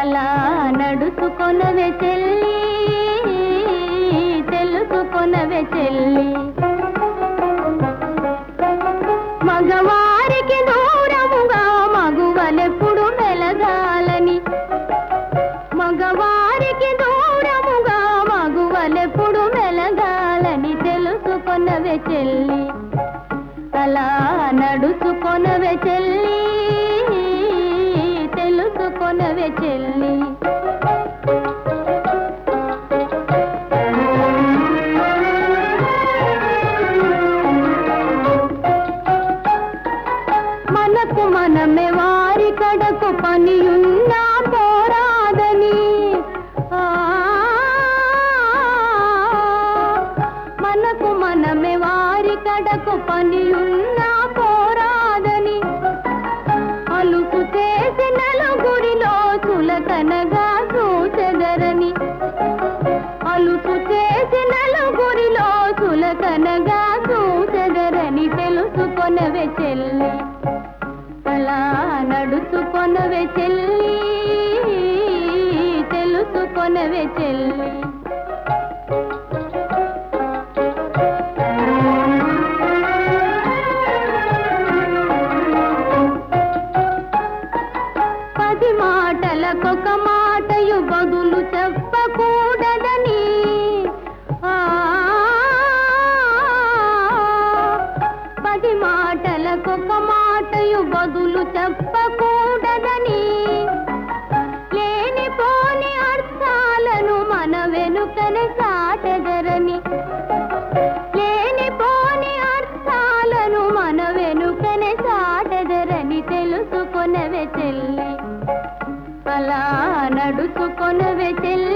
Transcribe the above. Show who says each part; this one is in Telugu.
Speaker 1: అలా నడుచుకొనవే చెల్లి తెలుసుకొనవే చెల్లి మగవారికి దూరముగా మగువలెప్పుడు మెలగాలని మగవారికి దూరముగా మగువలెప్పుడు మెలగాలని తెలుసుకొనవే చెల్లి అలా నడుచుకొనవే చెల్లి తెలుసుకొనవే చెల్లి మనకు మనమే వారి కడకు పనియున్నా పోరాదని ఆ, మనకు మనమే వారి కడకు పనియున్నా పోరాదని అలుసు చేసి నలుగురిలో చులకనగా చూచెదరని అలుసు చేసి నలుగురిలో చులకనగా చూచెదరని తెలుసుకొనవే చెల్లి అలా నడుచుకొనవే చెల్లి తెలుసుకొనవే చెల్లి పది మాటలకొక మాటయు బదులు చెప్పకూడదని ఆ, పది మాటలకొక మాటయు బదులు చెప్పకూడదని లేనిపోని అర్థాలను మన వెనుకనే సాటెదరని లేనిపోని అర్థాలను మన వెనుకనే సాటెదరని తెలుసుకొనవే చెల్లి అలా నడుచుకొనవే చెల్లి